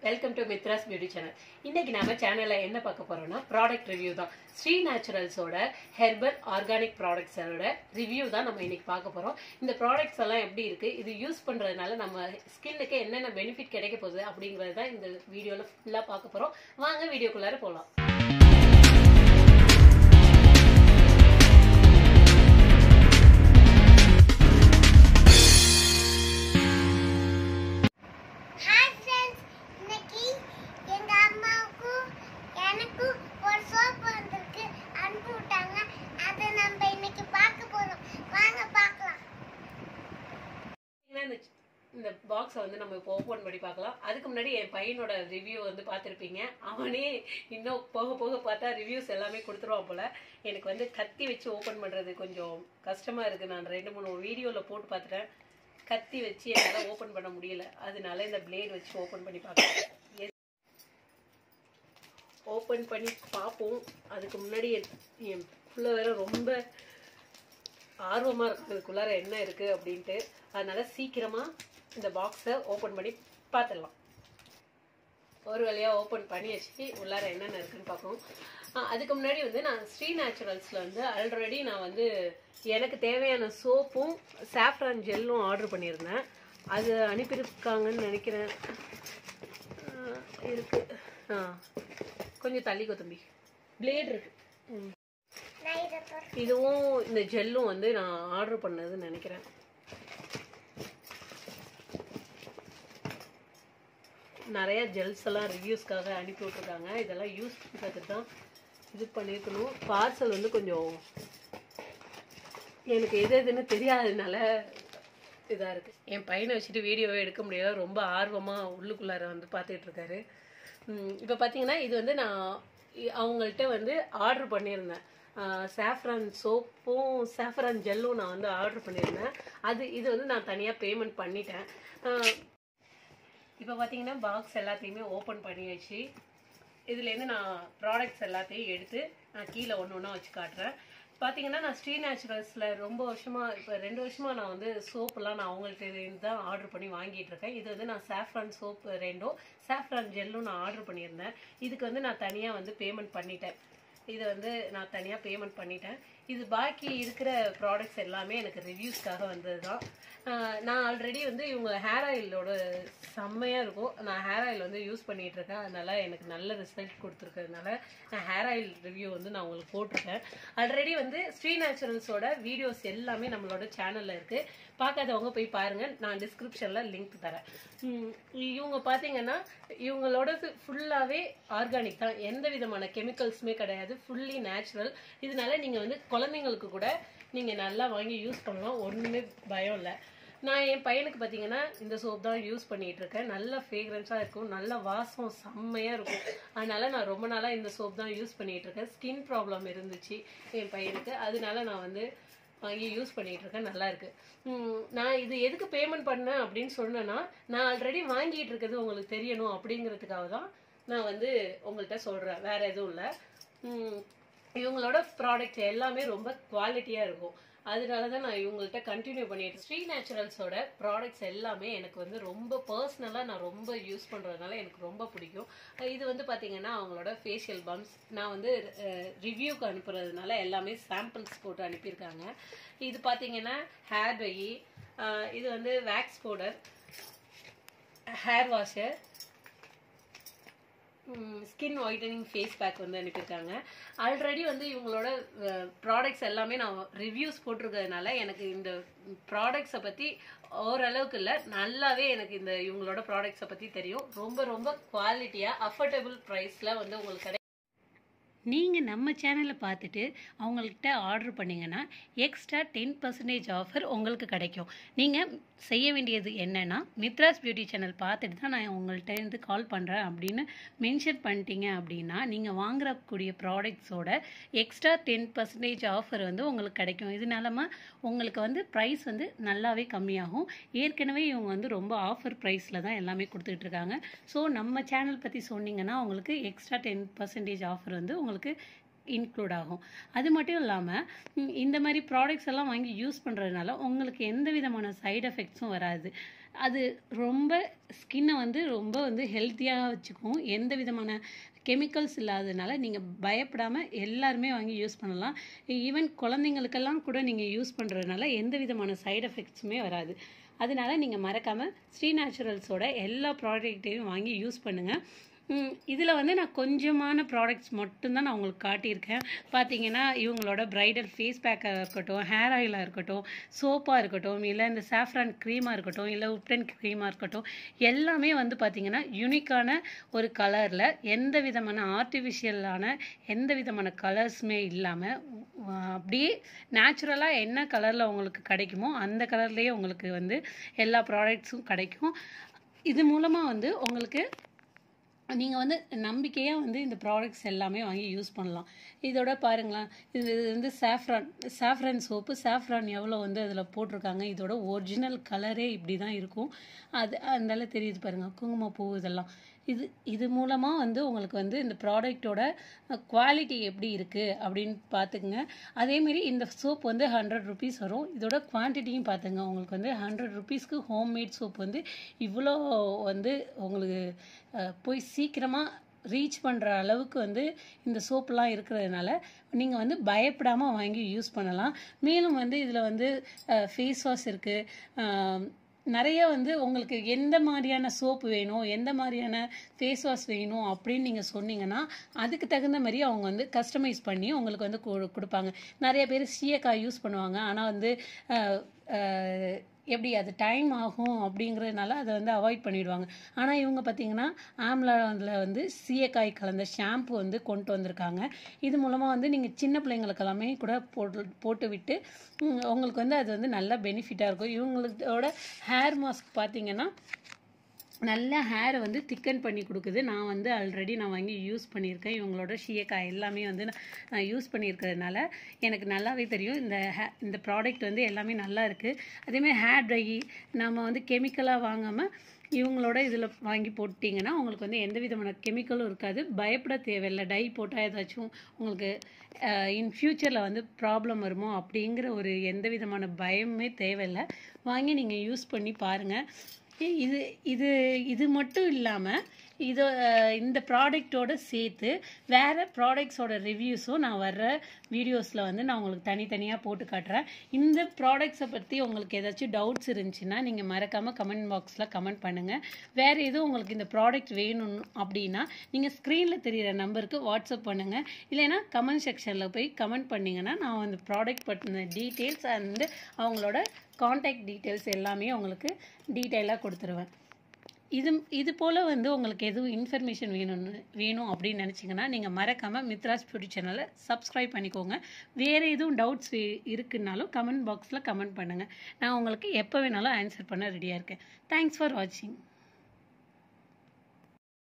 welcome to Mithra's beauty channel இன்னைக்கு நம்ம சேனல்ல என்ன பார்க்க போறோம்னா ப்ராடக்ட் ரிவ்யூ தான் ஸ்ரீ நேச்சுரல்ஸோட ஹெர்பல் ஆர்கானிக் ப்ராடக்ட்ஸோட ரிவ்யூ தான் நம்ம இன்னைக்கு பார்க்க போறோம் இந்த ப்ராடக்ட்ஸ் எல்லாம் எப்படி இருக்கு இது யூஸ் பண்றதுனால நம்ம ஸ்கின்னுக்கு என்னென்ன பெனிஃபிட் கிடைக்க போகுது அப்படிங்கறது தான் இந்த வீடியோல ஃபுல்லா பார்க்க போறோம் வாங்க வீடியோக்குள்ளார போலாம் ஹாய் ஃப்ரெண்ட்ஸ் இன்னைக்கு எங்க அம்மாவுக்கும் எனக்கும் ஒரு சோப்பு வந்திருக்கு அனுப்பி விட்டாங்க அதை நம்ம இன்னைக்கு பார்க்க போறோம் வாங்க பார்க்கலாம் பாத்தீங்கன்னா இந்த இந்த பாக்ஸை வந்து நம்ம இப்போ ஓப்பன் பண்ணி பார்க்கலாம் அதுக்கு முன்னாடி என் பையனோட ரிவ்யூ வந்து பார்த்துருப்பீங்க அவனே இன்னும் போக போக பார்த்தா ரிவ்யூஸ் எல்லாமே கொடுத்துருவான் போல எனக்கு வந்து கத்தி வச்சு ஓப்பன் பண்ணுறது கொஞ்சம் கஷ்டமாக இருக்குது நான் ரெண்டு மூணு வீடியோவில் போட்டு பார்த்துட்டேன் கத்தி வச்சு என்னால் ஓப்பன் பண்ண முடியல அதனால இந்த பிளேட் வச்சு ஓப்பன் பண்ணி பார்க்கலாம் ஓப்பன் பண்ணி பார்ப்போம் அதுக்கு முன்னாடி என் என் புள்ள வேற ரொம்ப ஆர்வமாக இருக்குது இதுக்குள்ளார என்ன இருக்குது அப்படின்ட்டு அதனால சீக்கிரமாக இந்த பாக்ஸை ஓப்பன் பண்ணி பார்த்துடலாம் ஒரு வழியாக ஓப்பன் பண்ணி வச்சு உள்ளார என்னென்ன இருக்குன்னு பார்ப்போம் ஆ, அதுக்கு முன்னாடி வந்து நான் ஸ்ரீ நேச்சுரல்ஸில் வந்து ஆல்ரெடி நான் வந்து எனக்கு தேவையான சோப்பும் சாஃப்ரான் ஜெல்லும் ஆர்டர் பண்ணியிருந்தேன் அது அனுப்பியிருக்காங்கன்னு நினைக்கிறேன் ஆ, இருக்கு ஆ கொஞ்சம் தள்ளிக்கோ தம்பி பிளேட் இருக்கு ம் நான் இதை தொட- இதுவும் இந்த ஜெல்லும் வந்து நான் ஆர்டர் பண்ணதுன்னு நினைக்கிறேன் நிறைய ஜெல்ஸ் எல்லாம் ரிவ்யூஸ்க்காக அனுப்பி விட்ருக்காங்க இதெல்லாம் யூஸ் பண்ணுறதுக்கு தான் இது பண்ணியிருக்கணும் பார்சல் வந்து கொஞ்சம் எனக்கு எது எதுன்னு தெரியாததுனால இதாக இருக்குது என் பையனை வச்சுட்டு வீடியோவே எடுக்க முடியாது ரொம்ப ஆர்வமாக உள்ளுக்குள்ளார வந்து பார்த்துட்டு இருக்காரு இப்போ பார்த்தீங்கன்னா இது வந்து நான் இ- அவங்கள்ட்ட வந்து ஆர்டர் பண்ணியிருந்தேன் சாஃப்ரான் சோப்பும் சாஃப்ரான் ஜெல்லும் நான் வந்து ஆர்டர் பண்ணியிருந்தேன் அது இது வந்து நான் தனியாக பேமெண்ட் பண்ணிட்டேன் இப்போ பார்த்தீங்கன்னா பாக்ஸ் எல்லாத்தையுமே ஓப்பன் பண்ணியாச்சு இதுலேருந்து நான் ப்ராடக்ட்ஸ் எல்லாத்தையும் எடுத்து நான் கீழே ஒன்று ஒன்றா வச்சு காட்டுறேன் பார்த்தீங்கன்னா நான் ஸ்ரீ நேச்சுரல்ஸில் ரொம்ப வருஷமாக இப்போ ரெண்டு வருஷமாக நான் வந்து சோப்பெல்லாம் நான் அவங்கள்ட்ட இருந்து தான் ஆர்டர் பண்ணி வாங்கிட்டு இருக்கேன் இது வந்து நான் சாஃப்ரான் சோப் ரெண்டும் சாஃப்ரான் ஜெல்லும் நான் ஆர்டர் பண்ணியிருந்தேன் இதுக்கு வந்து நான் தனியாக வந்து பேமெண்ட் பண்ணிட்டேன் இது வந்து நான் தனியாக பேமெண்ட் பண்ணிட்டேன் இது பாக்கி இருக்கிற ப்ராடக்ட்ஸ் எல்லாமே எனக்கு ரிவ்யூஸ்க்காக வந்தது தான் நான் ஆல்ரெடி வந்து இவங்க ஹேர் ஆயிலோட செம்மையாக இருக்கும் நான் ஹேர் ஆயில் வந்து யூஸ் பண்ணிட்டு இருக்கேன் அதனால எனக்கு நல்ல ரிசல்ட் கொடுத்துருக்கறதுனால நான் ஹேர் ஆயில் ரிவ்யூ வந்து நான் உங்களுக்கு போட்டிருக்கேன் ஆல்ரெடி வந்து ஸ்ரீ நேச்சுரல்ஸோட வீடியோஸ் எல்லாமே நம்மளோட சேனலில் இருக்குது பார்க்காதவங்க போய் பாருங்க நான் டிஸ்கிரிப்ஷனில் லிங்க் தரேன் உம் இவங்க பார்த்தீங்கன்னா இவங்களோடது ஃபுல்லாகவே ஆர்கானிக் தான் எந்த விதமான கெமிக்கல்ஸுமே கிடையாது ஃபுல்லி நேச்சுரல் இதனால நீங்கள் வந்து குழந்தைங்களுக்கு கூட நீங்கள் நல்லா வாங்கி யூஸ் பண்ணலாம் ஒன்றுமே பயம் இல்லை நான் என் பையனுக்கு பார்த்தீங்கன்னா இந்த சோப் தான் யூஸ் பண்ணிட்டு இருக்கேன் நல்ல ஃப்ரேக்ரன்ஸாக இருக்கும் நல்ல வாசம் செம்மையாக இருக்கும் அதனால நான் ரொம்ப நாளாக இந்த சோப் தான் யூஸ் பண்ணிட்டு இருக்கேன் ஸ்கின் ப்ராப்ளம் இருந்துச்சு என் பையனுக்கு அதனால நான் வந்து வாங்கி யூஸ் பண்ணிட்டு இருக்கேன் நல்லா இருக்கு உம், நான் இது எதுக்கு பேமெண்ட் பண்ணேன் அப்படின்னு சொன்னேன்னா நான் ஆல்ரெடி வாங்கிட்டு இருக்கிறது உங்களுக்கு தெரியணும் அப்படிங்கிறதுக்காக தான் நான் வந்து உங்கள்கிட்ட சொல்கிறேன் வேற எதுவும் இல்லை இவங்களோட ப்ராடக்ட் எல்லாமே ரொம்ப குவாலிட்டியாக இருக்கும் அதனால தான் நான் இவங்கள்ட்ட கண்டினியூ பண்ணிட்டு ஸ்ரீ நேச்சுரல்ஸோட ப்ராடக்ட்ஸ் எல்லாமே எனக்கு வந்து ரொம்ப பர்சனலாக நான் ரொம்ப யூஸ் பண்ணுறதுனால எனக்கு ரொம்ப பிடிக்கும் அஹ் இது வந்து பார்த்தீங்கன்னா அவங்களோட ஃபேஷியல் பம்ப்ஸ் நான் வந்து ரிவ்யூக்கு அனுப்புறதுனால எல்லாமே சாம்பிள்ஸ் போட்டு அனுப்பியிருக்காங்க இது பார்த்தீங்கன்னா ஹேர் டை இது வந்து wax powder hair washer skin whitening face pack வந்து அனுப்பியிருக்காங்க ஆல்ரெடி வந்து இவங்களோட ப்ராடக்ட்ஸ் எல்லாமே நான் ரிவ்யூஸ் போட்டிருக்கிறதுனால எனக்கு இந்த ப்ராடக்ட்ஸை பற்றி ஓரளவுக்கு இல்லை நல்லாவே எனக்கு இந்த இவங்களோட ப்ராடக்ட்ஸை பற்றி தெரியும் ரொம்ப ரொம்ப குவாலிட்டியாக அஃபோர்டபுள் ப்ரைஸில் வந்து உங்களுக்கு கிடைக்கும் நீங்கள் நம்ம சேனலை பார்த்துட்டு அவங்கள்ட்ட ஆர்டர் பண்ணிங்கன்னா எக்ஸ்ட்ரா டென் பர்சன்டேஜ் ஆஃபர் உங்களுக்கு கிடைக்கும் நீங்கள் செய்ய வேண்டியது என்னென்னா மித்ராஸ் பியூட்டி சேனல் பார்த்துட்டு தான் நான் உங்கள்கிட்ட இருந்து கால் பண்ணுறேன் அப்படின்னு மென்ஷன் பண்ணிட்டீங்க அப்படின்னா நீங்கள் வாங்குறக்கூடிய ப்ராடக்ட்ஸோட எக்ஸ்ட்ரா டென் பர்சன்டேஜ் ஆஃபர் வந்து உங்களுக்கு கிடைக்கும் இதனாலமா உங்களுக்கு வந்து ப்ரைஸ் வந்து நல்லாவே கம்மியாகும் ஏற்கனவே இவங்க வந்து ரொம்ப ஆஃபர் ப்ரைஸில் தான் எல்லாமே கொடுத்துட்டு இருக்காங்க ஸோ நம்ம சேனல் பற்றி சொன்னீங்கன்னா உங்களுக்கு எக்ஸ்ட்ரா டென் பர்சன்டேஜ் ஆஃபர் வந்து உங்களுக்கு இன்க்ளூட் ஆகும் அது மட்டும் இல்லாமல் இந்த மாதிரி ப்ராடக்ட்ஸ் எல்லாம் வாங்கி யூஸ் பண்ணுறதுனால உங்களுக்கு எந்த விதமான சைடு எஃபெக்ட்ஸும் வராது அது ரொம்ப ஸ்கின்னை வந்து ரொம்ப வந்து ஹெல்த்தியாக வச்சுக்கும் எந்த விதமான கெமிக்கல்ஸ் இல்லாததுனால நீங்கள் பயப்படாமல் எல்லாருமே வாங்கி யூஸ் பண்ணலாம் ஈவன் குழந்தைங்களுக்கெல்லாம் கூட நீங்கள் யூஸ் பண்ணுறதுனால எந்த விதமான சைடு எஃபெக்ட்ஸுமே வராது அதனால நீங்கள் மறக்காமல் ஸ்ரீ நேச்சுரல்ஸோட எல்லா ப்ராடக்ட்டையும் வாங்கி யூஸ் பண்ணுங்கள் இதில் வந்து நான் கொஞ்சமான ப்ராடக்ட்ஸ் மட்டும்தான் நான் உங்களுக்கு காட்டியிருக்கேன் பார்த்தீங்கன்னா இவங்களோட பிரைடல் ஃபேஸ் பேக்காக இருக்கட்டும் ஹேர் ஆயிலாக இருக்கட்டும் சோப்பாக இருக்கட்டும் இல்லை இந்த சாஃப்ரான் க்ரீமாக இருக்கட்டும் இல்லை உப்டன் க்ரீமாக இருக்கட்டும் எல்லாமே வந்து பார்த்திங்கன்னா யூனிக்கான ஒரு கலரில் எந்த விதமான ஆர்டிஃபிஷியலான எந்த விதமான கலர்ஸுமே இல்லாமல் அப்படியே நேச்சுரலாக என்ன கலரில் உங்களுக்கு கிடைக்குமோ அந்த கலர்லேயே உங்களுக்கு வந்து எல்லா ப்ராடக்ட்ஸும் கிடைக்கும் இது மூலமாக வந்து உங்களுக்கு நீங்கள் வந்து நம்பிக்கையாக வந்து இந்த ப்ராடக்ட்ஸ் எல்லாமே வாங்கி யூஸ் பண்ணலாம் இதோட பாருங்களேன் இது இது வந்து சாஃப்ரான் சாஃப்ரான் சோப்பு சாஃப்ரான் எவ்வளோ வந்து அதில் போட்டிருக்காங்க இதோட ஒரிஜினல் கலரே இப்படி தான் இருக்கும் அது அதனால தெரியுது பாருங்கள் குங்குமப்பூ இதெல்லாம் இது இது மூலமாக வந்து உங்களுக்கு வந்து இந்த ப்ராடக்டோட குவாலிட்டி எப்படி இருக்குது அப்படின்னு பார்த்துக்குங்க அதேமாரி இந்த சோப் வந்து ஹண்ட்ரட் ருபீஸ் வரும் இதோட குவான்டிட்டியும் பார்த்துங்க உங்களுக்கு வந்து ஹண்ட்ரட் ருபீஸ்க்கு ஹோம்மேட் சோப் வந்து இவ்வளோ வந்து உங்களுக்கு அஹ், போய் சீக்கிரமாக ரீச் பண்ணுற அளவுக்கு வந்து இந்த சோப்புலாம் இருக்கிறதுனால நீங்கள் வந்து பயப்படாமல் வாங்கி யூஸ் பண்ணலாம் மேலும் வந்து இதில் வந்து ஃபேஸ் வாஷ் இருக்குது நிறைய வந்து உங்களுக்கு எந்த மாதிரியான சோப்பு வேணும் எந்த மாதிரியான ஃபேஸ் வாஷ் வேணும் அப்படின்னு நீங்கள் சொன்னீங்கன்னா அதுக்கு தகுந்த மாதிரி அவங்க வந்து கஸ்டமைஸ் பண்ணி உங்களுக்கு வந்து கொடு- கொடுப்பாங்க நிறைய பேர் சீயக்காய் யூஸ் பண்ணுவாங்க ஆனால் வந்து அஹ், அஹ், எப்படி அது டைம் ஆகும் அப்படிங்கிறதுனால அதை வந்து அவாய்ட் பண்ணிடுவாங்க ஆனால் இவங்க பார்த்தீங்கன்னா ஆம்லாவில் வந்து சீயக்காய் கலந்த ஷாம்பு வந்து கொண்டு வந்திருக்காங்க இது மூலமாக வந்து நீங்கள் சின்ன பிள்ளைங்களுக்கு எல்லாமே கூட போட்டு போட்டு விட்டு ம், உங்களுக்கு வந்து அது வந்து நல்ல பெனிஃபிட்டாக இருக்கும் இவங்களோட ஹேர் மாஸ்க் பார்த்தீங்கன்னா நல்ல ஹேரை வந்து திக்கன் பண்ணி கொடுக்குது நான் வந்து ஆல்ரெடி நான் வாங்கி யூஸ் பண்ணியிருக்கேன் இவங்களோட ஷியக்காய் எல்லாமே வந்து நான் நான் யூஸ் பண்ணியிருக்கிறதுனால எனக்கு நல்லாவே தெரியும் இந்த ஹே இந்த ப்ராடக்ட் வந்து எல்லாமே நல்லா இருக்குது அதேமாதிரி ஹேர் ட்ரை நம்ம வந்து கெமிக்கலாக வாங்காமல் இவங்களோட இதில் வாங்கி போட்டிங்கன்னா உங்களுக்கு வந்து எந்த விதமான கெமிக்கலும் இருக்காது பயப்பட தேவையில்லை டை போட்டால் ஏதாச்சும் உங்களுக்கு இன் ஃப்யூச்சரில் வந்து ப்ராப்ளம் வருமோ அப்படிங்கிற ஒரு எந்த விதமான பயமே தேவையில்லை வாங்கி நீங்கள் யூஸ் பண்ணி பாருங்கள் இது இது இது மட்டும் இல்லாமல் இது அஹ், இந்த ப்ராடக்டோட சேர்த்து வேறு ப்ராடக்ட்ஸோட ரிவ்யூஸும் நான் வர்ற வீடியோஸில் வந்து நான் உங்களுக்கு தனித்தனியாக போட்டு காட்டுறேன் இந்த ப்ராடக்ட்ஸை பற்றி உங்களுக்கு ஏதாச்சும் டவுட்ஸ் இருந்துச்சுன்னா நீங்கள் மறக்காமல் கமெண்ட் பாக்ஸில் கமெண்ட் பண்ணுங்கள் வேறு எதுவும் உங்களுக்கு இந்த ப்ராடக்ட் வேணும் அப்படின்னா நீங்கள் ஸ்க்ரீனில் தெரியிற நம்பருக்கு வாட்ஸ்அப் பண்ணுங்கள் இல்லைன்னா கமெண்ட் செக்ஷனில் போய் கமெண்ட் பண்ணிங்கன்னா நான் அந்த ப்ராடக்ட் பற்றின டீட்டெயில்ஸ் அண்ட் அவங்களோட காண்டாக்ட் டீட்டெயில்ஸ் எல்லாமே உங்களுக்கு டீட்டெயிலாக கொடுத்துருவேன் இது இது போல் வந்து உங்களுக்கு எதுவும் இன்ஃபர்மேஷன் வேணும்னு வேணும் அப்படின்னு நினச்சிங்கன்னா நீங்கள் மறக்காமல் மித்ராஸ் பியூட்டி சேனலை சப்ஸ்கிரைப் பண்ணிக்கோங்க வேறு எதுவும் டவுட்ஸ் இருக்குன்னாலும் கமெண்ட் பாக்ஸில் கமெண்ட் பண்ணுங்கள் நான் உங்களுக்கு எப்போ வேணாலும் ஆன்சர் பண்ண ரெடியாக இருக்கேன் தேங்க்ஸ் ஃபார் வாட்சிங்